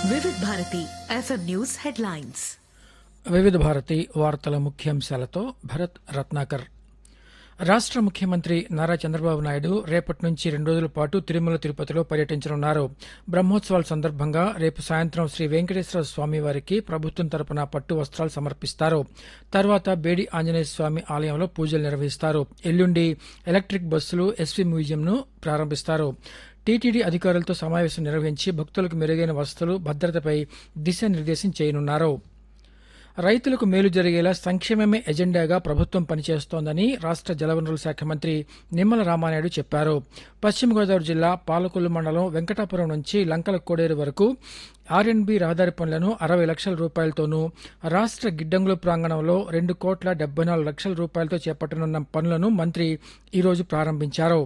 వివిధ Bharati FM news headlines వివిధ భారతి వార్తల ముఖ్యాంశాలతో భరత్ రత్నాకర్ రాష్ట్ర ముఖ్యమంత్రి నారా చంద్రబాబు నాయుడు రేపటి నుంచి రెండు రోజుల పాటు తిరుమల తిరుపతిలో పర్యటించనున్నారు బ్రహ్మోత్సవాల సందర్భంగా రేపు సాయంత్రం శ్రీ వెంకటేశ్వర స్వామి వారికి ప్రభుత్వం తరపున పట్టు వస్త్రాలు సమర్పిస్తారు తర్వాత బేడి ఆంజనేయ స్వామి ఆలయంలో పూజలు నిర్వహిస్తారు ఎల్లుండి ఎలక్ట్రిక్ బస్సులు ఎస్వీ మ్యూజియంను ప్రారంభిస్తారు టీటీడీ అధికారులతో సమావేశం నిర్వహించి భక్తులకు మెరుగైన వసతులు భద్రతపై దిశానిర్దేశం చేయనున్నారు రైతులకు మేలు జరిగేలా సంక్షేమమే ఎజెండాగా ప్రభుత్వం పనిచేస్తోందని రాష్ట్ర జలవనరుల శాఖ మంత్రి నిమ్మల రామానాయుడు చెప్పారు పశ్చిమ గోదావరి జిల్లా పాలకొల్లు మండలం వెంకటాపురం నుంచి లంకల కోడేరు వరకు ఆర్ఎన్బి రహదారి పనులను అరవై లక్షల రూపాయలతోనూ రాష్ట్ర గిడ్డంగుల ప్రాంగణంలో రెండు కోట్ల డెబ్బై నాలుగు లక్షల రూపాయలతో చేపట్టనున్న పనులను మంత్రి ఈరోజు ప్రారంభించారు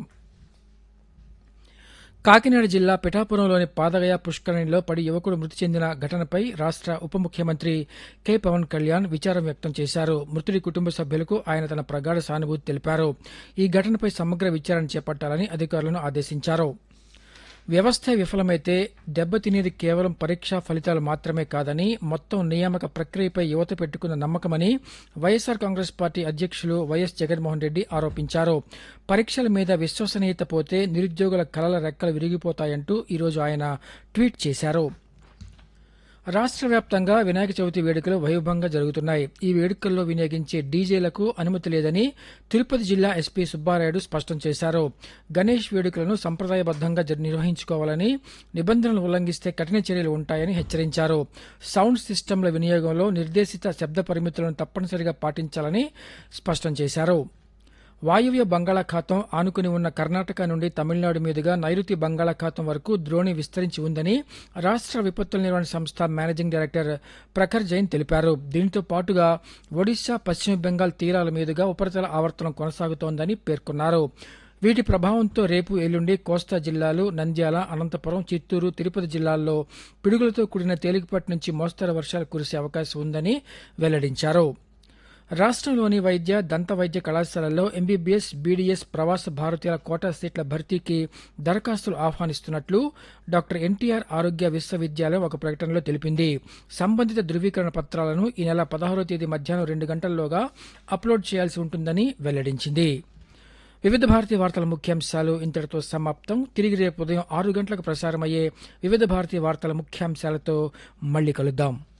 కాకినాడ జిల్లా పిఠాపురంలోని పాదగయ పుష్కరిణిలో పడి యువకుడు మృతి చెందిన ఘటనపై రాష్ట్ర ఉప ముఖ్యమంత్రి కె పవన్ కళ్యాణ్ విచారం వ్యక్తం చేశారు మృతుడి కుటుంబ సభ్యులకు ఆయన తన ప్రగాఢ సానుభూతి తెలిపారు ఈ ఘటనపై సమగ్ర విచారణ చేపట్టాలని అధికారులను ఆదేశించారు వ్యవస్థ విఫలమైతే దెబ్బతినేది కేవలం పరీక్షా ఫలితాలు మాత్రమే కాదని మొత్తం నియామక ప్రక్రియపై యువత పెట్టుకున్న నమ్మకమని వైఎస్సార్ కాంగ్రెస్ పార్టీ అధ్యక్షులు వైఎస్ జగన్మోహన్ రెడ్డి ఆరోపించారు పరీక్షల మీద విశ్వసనీయత పోతే నిరుద్యోగుల కలల రెక్కలు విరిగిపోతాయంటూ ఈరోజు ఆయన ట్వీట్ చేశారు రాష్ట్ర వ్యాప్తంగా వినాయక చవితి వేడుకలు వైభవంగా జరుగుతున్నాయి ఈ వేడుకల్లో వినియోగించే డీజేలకు అనుమతి లేదని తిరుపతి జిల్లా ఎస్పీ సుబ్బారాయుడు స్పష్టం చేశారు గణేష్ వేడుకలను సంప్రదాయబద్దంగా జ- నిర్వహించుకోవాలని నిబంధనలు ఉల్లంఘిస్తే కఠిన చర్యలు ఉంటాయని హెచ్చరించారు సౌండ్ సిస్టంల వినియోగంలో నిర్దేశిత శబ్ద పరిమితులను తప్పనిసరిగా పాటించాలని స్పష్టం చేశారు వాయువ్య బంగాళాఖాతం ఆనుకుని ఉన్న కర్ణాటక నుండి తమిళనాడు మీదుగా నైరుతి బంగాళాఖాతం వరకు ద్రోణి విస్తరించి ఉందని రాష్ట్ర విపత్తుల నిర్వహణ సంస్థ మేనేజింగ్ డైరెక్టర్ ప్రఖర్ జైన్ తెలిపారు దీంతో పాటుగా ఒడిశా పశ్చిమ బెంగాల్ తీరాల మీదుగా ఉపరితల ఆవర్తనం కొనసాగుతోందని పేర్కొన్నారు వీటి ప్రభావంతో రేపు ఎల్లుండి కోస్తా జిల్లాలు నంద్యాల అనంతపురం చిత్తూరు తిరుపతి జిల్లాల్లో పిడుగులతో కూడిన తేలికపాటి నుంచి మోస్తరు వర్షాలు కురిసే అవకాశం ఉందని వెల్లడించారు రాష్ట్రంలోని వైద్య దంత వైద్య కళాశాలల్లో ఎంబీబీఎస్ బీడీఎస్ ప్రవాస భారతీయుల కోటా సీట్ల భర్తీకి దరఖాస్తులు ఆహ్వానిస్తున్నట్లు డాక్టర్ ఎన్టీఆర్ ఆరోగ్య విశ్వవిద్యాలయం ఒక ప్రకటనలో తెలిపింది సంబంధిత ధృవీకరణ పత్రాలను ఈ నెల పదహారో తేదీ మధ్యాహ్నం రెండు గంటల్లోగా అప్లోడ్ చేయాల్సి ఉంటుందని వెల్లడించింది వివిధ భారతి వార్తల ముఖ్యాంశాలు ఇంతటితో సమాప్తం తిరిగి రేపు ఉదయం ఆరు గంటలకు ప్రసారమయ్యే వివిధ భారతి వార్తల ముఖ్యాంశాలతో మళ్ళీ కలుద్దాం